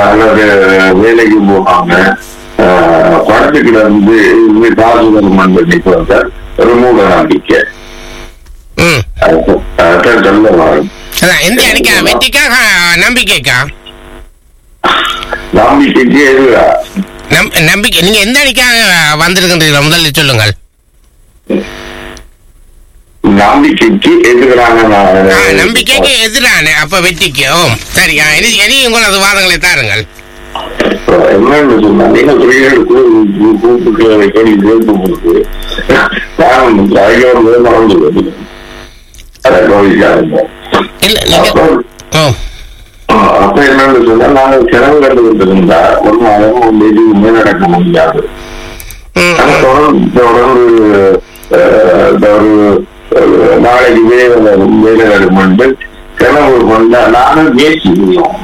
அல்லது வேலைக்கு போகாம ஆஹ், படத்துக்கு வந்து இது காசு வருமானம் பண்ணிட்டு வந்த ஒரு மூட நம்பிக்கை ம் அது- அதான் சொல்ல வரும் அதான் எந்த அணிக்கா வெற்றிக்காக நம்பிக்கைக்கா நம்பிக்கைக்கு எதிரா நம் நம்பிக்கை நீங்க எந்த அணிக்காக வந்திருக்கின்றீர்கள் முதலில் சொல்லுங்கள் நம்பிக்கைக்கு எதிரான ஆ, நம்பிக்கைக்கு எதிரான அப்ப வெற்றிக்கு ஓ சரி ஆ, இனி இனி உங்களது வாதங்களை தாருங்கள் என்னன்னு சொன்னா நீங்க பிள்ளைகளுக்கு கூப்பிட்டு கேள்வி கேட்கும் போது நான் அதிகம் மறந்து வருது அதை கவனிக்காதுங்க இல்ல நீங்க அப்போ ஓ அப்ப என்னன்னு சொன்னா நாங்க செலவு கண்டுகிட்டு இருந்தா ஒரு மாதம் ஒரு எதுவுமே நடக்க முடியாது ம், ஆனா தொடர்ந்து தொடர்ந்து அஹ், இந்த ஒரு ஒரு நாளைக்கு வேலை வரும் வேலை வருமென்று செலவு கொண்டா நானும் முயற்சி செய்யும்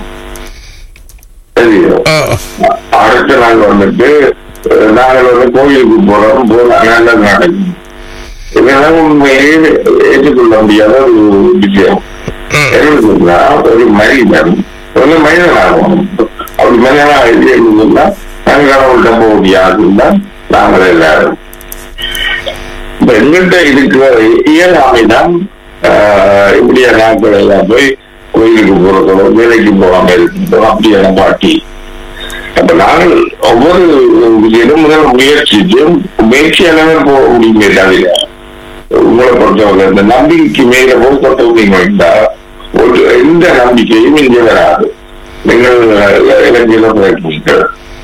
தெரியும் ஓ அடுத்த நாள் வந்துட்டு அஹ், நாங்கள் வந்து கோயிலுக்கு போறோம் போறாங்க நல்லது நடக்கும் இதெல்லாம் உண்மையிலே ஏற்றுக்கொள்ள முடியாத ஒரு விஷயம் ம், எழுதுனா ஒரு மனிதன் ஒரு மனிதனாகும் அப்படி மனிதனா எழுதுனா நாங்கள் கடவுள்கிட்ட போக முடியாதுன்னா நாங்கள் எல்லாரும் இப்ப எங்கிட்ட இருக்கிற இயலாமைதான் ஆஹ், இப்படியா நாட்கள் எல்லாம் போய் கோயிலுக்கு போறதோ வேலைக்கு போகாம இருக்கிறதோ அப்படியான பாட்டி அப்ப நாங்கள் ஒவ்வொரு இடம் முதல் முயற்சிச்சு முயற்சி அளவே போக முடியுமே தவிர உங்களை பொறுத்தவரை இந்த நம்பிக்கைக்கு மேல பொறுத்தவங்க ஒரு எந்த நம்பிக்கையும் இங்கே வராது நீங்கள் இலங்கையில பிறக்கீங்கள்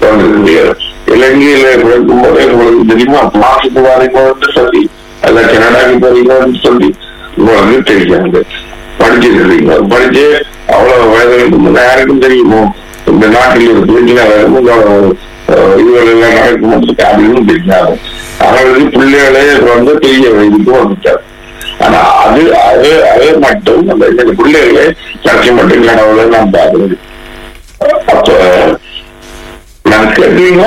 இலங்கையில பிறக்கும் போது உங்களுக்கு தெரியுமா மாசுக்கு வரீங்கன்னு சொல்லி அல்ல கனடாக்கு போறீங்கன்னு சொல்லி உங்களுக்கு தெரியாது படிச்சிருக்கீங்க படிச்சு அவ்வளவு வயதுக்கு முன்ன யாருக்கும் தெரியுமோ இந்த நாட்டில் இருக்கு இதுகள் எல்லாம் நடக்கும் அப்படின்னு தெரியாது அவங்களுக்கு பிள்ளைகளே வந்து பெரிய வயதுக்கு வந்துட்டார் ஆனா அது அது அது மட்டும் அந்த இந்த பிள்ளைகளே சர்ச்சை மட்டும் கடவுளை நான் பார்க்கறது அப்ப நான் கேட்குறீங்களா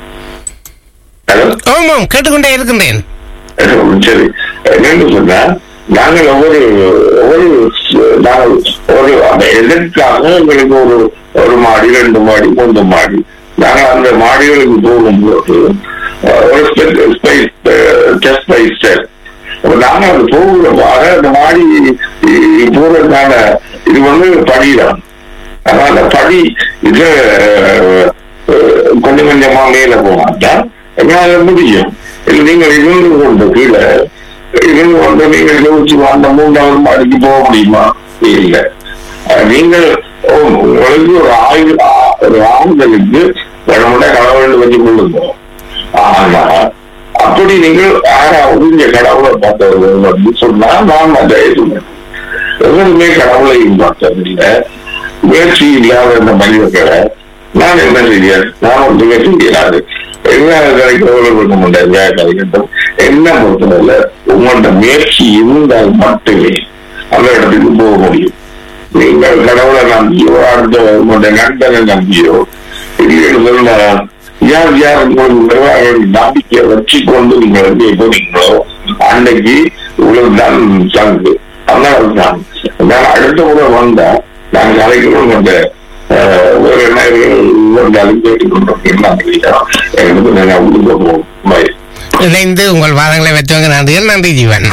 ஹலோ ஆமாம் கேட்டுக்கொண்டே இருக்கின்றேன் சரி என்னன்னு சொன்னா நாங்கள் ஒவ்வொரு ஒவ்வொரு நாங்கள் ஒரு அந்த எதற்காக எங்களுக்கு ஒரு ஒரு மாடி ரெண்டு மாடி மூன்று மாடி நாங்கள் அந்த மாடிகளுக்கு போகும்போது அஹ், ஒரு ஸ்டெப் பை ஸ்டெப் நாங்க அது போகிற பாட அந்த மாடி இ- போறதுக்கான இது வந்து படிதான் ஆனா அந்த படி இது அஹ், அஹ், கொஞ்சம் கொஞ்சமா மேல போனாட்டா எங்களால முடியும் இல்ல நீங்கள் இருந்து கொண்டு கீழே இருந்து கொண்டு நீங்கள் யோசிச்சு அந்த மூன்றாவது மாடிக்கு போக முடியுமா இல்ல அஹ், நீங்கள் ஓ, உங்களுக்கு ஒரு ஆயுள் ஆ- ஒரு ஆண்களுக்கு கடவுளை கடவுள் வச்சு கொள்ளுங்க ஆனா அப்படி நீங்கள் யாராவது இந்த கடவுளை பார்த்தவர்கள் வந்து சொன்னா நான் அதை ஏற்றுவேன் எவருமே கடவுளையும் பார்த்ததில்லை முயற்சி இல்லாத இந்த மனிதர்களை நான் என்ன செய்ய நான் ஒன்றுமே செய்யாது என்ன கிடைக்கிறவர்கள் இருக்க முடியாது கிடைக்கட்டும் என்ன பொறுத்தவரை உங்களோட முயற்சி இருந்தால் மட்டுமே அந்த இடத்துக்கு போக முடியும் நீங்கள் கடவுளை நம்பியோ அடுத்த உங்களுடைய நண்பனை நம்பியோ இல்லை யார் யார் உங்களுக்கு நிர்வாகிகள் நம்பிக்கையை வச்சு கொண்டு நீங்க வந்து போனீங்களோ அன்னைக்கு இவ்வளவுதான் சங்கு அதனால தான் நான் அடுத்த முறை வந்தா நான் கலைக்கிறோம் கொண்ட வேற என்ன இருந்தாலும் கேட்டுக்கொண்டிருக்கேன் தெரியல எனக்கு நான் உள்ள போவோம் பை இணைந்து உங்கள் வாதங்களை வைத்தவங்க நன்றிகள் நன்றி ஜீவன்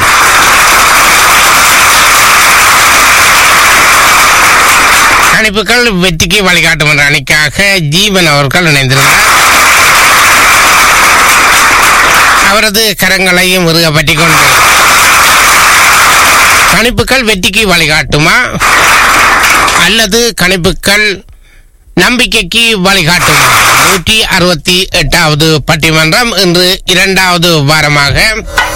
அனுப்புகள் வெற்றிக்கு வழிகாட்டும் என்ற அணிக்காக ஜீவன் அவர்கள் இணைந்திருந்தார் அவரது கரங்களையும் முருக பற்றி கொண்டு கணிப்புகள் வெற்றிக்கு வழிகாட்டுமா அல்லது கணிப்புகள் நம்பிக்கைக்கு வழிகாட்டுமா நூற்றி அறுபத்தி எட்டாவது பட்டிமன்றம் இன்று இரண்டாவது வாரமாக